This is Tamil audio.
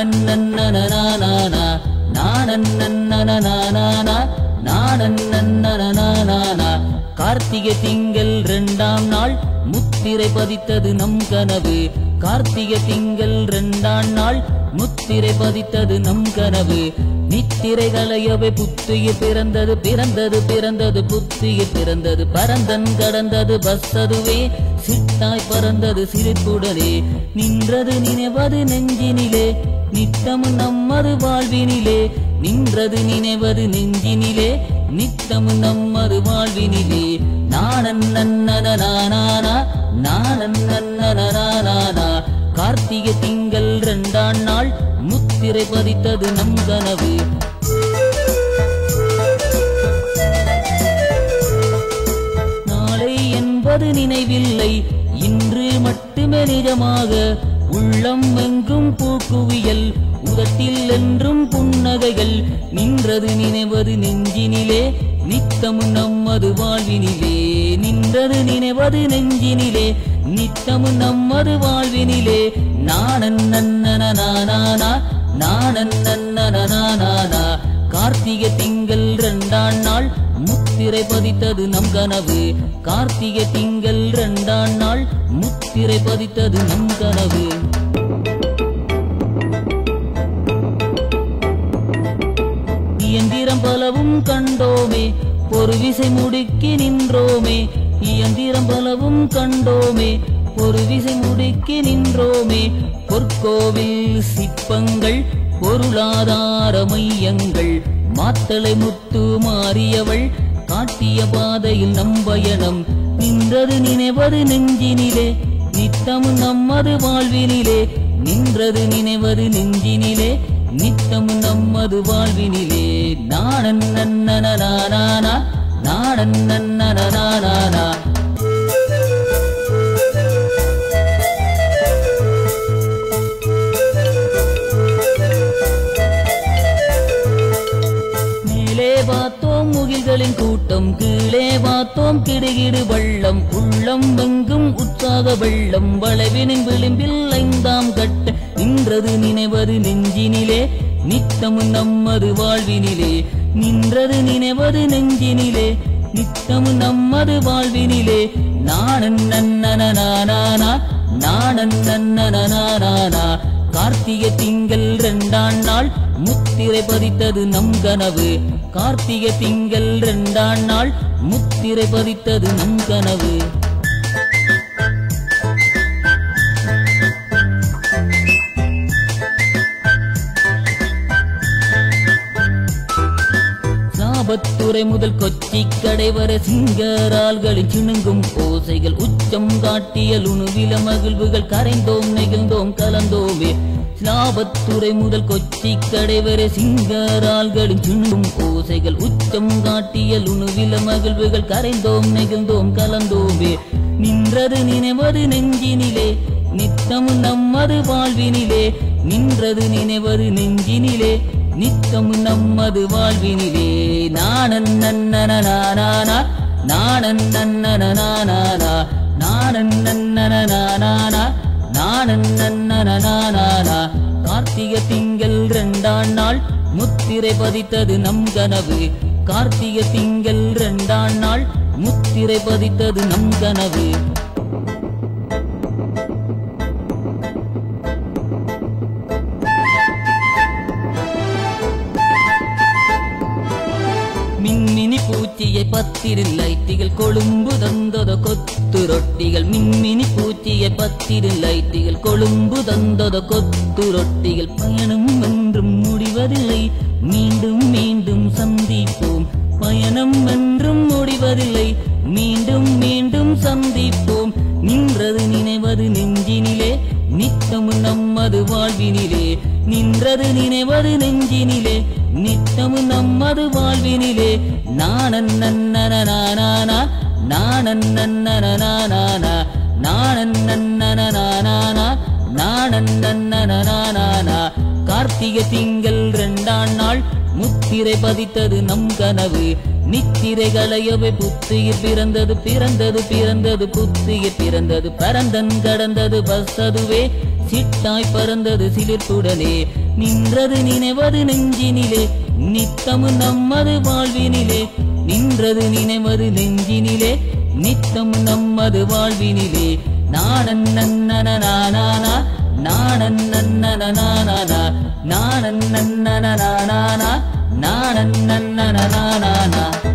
நானன்னனனனானா நானன்னனனனானா நானன்னனனனானா கார்த்திகை திங்கள் இரண்டாம் நாள் முத்திரை பதித்தது நம் கனவு கார்த்திகை திங்கள் இரண்டாம் நாள் முத்திரை பதித்தது நம் கனவு நித்திரை கலையவை புத்துயிர் பிறந்தது பிறந்தது பிறந்தது புத்துயிர் பிறந்தது பரந்தன் கடந்தது பஸ்ஸதுவே சிட்டாய் பறந்தது சிரிப்புடனே நின்றது நினைவது நெஞ்சினிலே நித்தம் நம்மது வாழ்வினிலே நின்றது நினைவது நெஞ்சினிலே நித்தம் நம்மது வாழ்வினிலே நானன்னனனானா நானன்னனனானா கார்த்திகை திங்கள் இரண்டாம் நாள் முத்திரை பதித்தது நம் கனவு நாளை என்பது நினைவில்லை இன்று மட்டுமே நிஜமாக உள்ளம் எங்கும் பூக்குவியல் உதட்டில் என்றும் புன்னகைகள் நின்றது நினைவது நெஞ்சினிலே நித்தம் நம்மது வாழ்வினிலே நின்றது நினைவது நெஞ்சினிலே நித்தம் நம்மது வாழ்வினிலே நானன்னனனானா நானன்னனனானா கார்த்திகை திங்கள் இரண்டாம் நாள் முத்திரை பதித்தது நம் கனவு கார்த்திகை திங்கள் இரண்டாம் நாள் முத்திரை பதித்தது நம் கனவு இயந்திரம் பலவும் கண்டோமே ஒரு விசை முடுக்கி நின்றோமே இயந்திரம் பலவும் கண்டோமே ஒரு விசை முடுக்கி நின்றோமே பொற்கோவில் சிற்பங்கள் பொருளாதார மையங்கள் மாத்தளை முத்து மாறியவள் காட்டிய பாதையில் நம் பயணம் நின்றது நினைவது நெஞ்சினிலே நித்தம் நம்மது வாழ்வினிலே நின்றது நினைவது நெஞ்சினிலே நித்தம் நம்மது வாழ்வினிலே நானன்னனனானா நானன்னனனானா மேலே பார்த்தோம் முகில்களின் கூட்டம் கீழே பார்த்தோம் கிடுகிடு வள்ளம் உள்ளம் எங்கும் உற்சாக வெள்ளம் வளைவினின் விளிம்பில் ஐந்தாம் கட்ட நின்றது நினைவது நெஞ்சினிலே நித்தம் நம்மது வாழ்வினிலே நின்றது நினைவது நெஞ்சினிலே நித்தம் நம்மது வாழ்வினிலே நானன்னனனானா நானன்னனனானா கார்த்திகை திங்கள் இரண்டாம் நாள் முத்திரை பதித்தது நம் கனவு கார்த்திகை திங்கள் இரண்டாம் நாள் முத்திரை பதித்தது நம் கனவு சாபத்துறை முதல் கொச்சி கடை வரை சிங்கரால்களின் சிணுங்கும் ஓசைகள் உச்சம் காட்டியல் உணுவில மகிழ்வுகள் கரைந்தோம் நெகிழ்ந்தோம் கலந்தோமே லாபத்துறை முதல் கொச்சி கடை வரை சிங்கரால்களின் சிணுங்கும் ஓசைகள் உச்சம் காட்டியல் உணுவில மகிழ்வுகள் கரைந்தோம் நெகிழ்ந்தோம் கலந்தோமே நின்றது நினைவது நெஞ்சினிலே நித்தம் நம்மது வாழ்வினிலே நின்றது நினைவது நெஞ்சினிலே நித்தம் நம்மது வாழ்வினிலே நானன்னனனானா நானன்னனனானா நானன்னனனானா நானன்னனனானா கார்த்திகை திங்கள் இரண்டாம் நாள் முத்திரை பதித்தது நம் கனவு கார்த்திகை திங்கள் இரண்டாம் நாள் முத்திரை பதித்தது நம் கனவு மின்மினி பூச்சியை பத்திரு லைட்டுகள் கொழும்பு தந்தத கொத்து ரொட்டிகள் மின்மினி பூச்சியை பத்திரு லைட்டுகள் கொழும்பு தந்தத கொத்து ரொட்டிகள் பயணம் என்றும் முடிவதில்லை மீண்டும் மீண்டும் சந்திப்போம் பயணம் என்றும் முடிவதில்லை மீண்டும் மீண்டும் சந்திப்போம் நின்றது நினைவது நெஞ்சினிலே நித்தம் நம்மது வாழ்வினிலே நின்றது நினைவது நெஞ்சினிலே நித்தம் நம்மது வாழ்வினிலே நானன்னனனானா நானன்னனனானா நானன்னனனானா நானன்னனனானா கார்த்திகை திங்கள் இரண்டாம் நாள் முத்தி முத்திரை பதித்தது நம் கனவு நித்திரை களையவை புத்தியில் பிறந்தது பிறந்தது பிறந்தது புத்தியில் பிறந்தது பரந்தன் கடந்தது பஸ்ததுவே சிட்டாய் பறந்தது சிலிர்ப்புடனே நின்றது நினைவது நெஞ்சினிலே நித்தமு நம்மது வாழ்வினிலே நின்றது நினைவது நெஞ்சினிலே நித்தம் நம்மது வாழ்வினிலே நானன் நன்னன நானானா நானன் நன்னன நானானா நானன் நன்னன நானானா நானன் நன்னன நானானா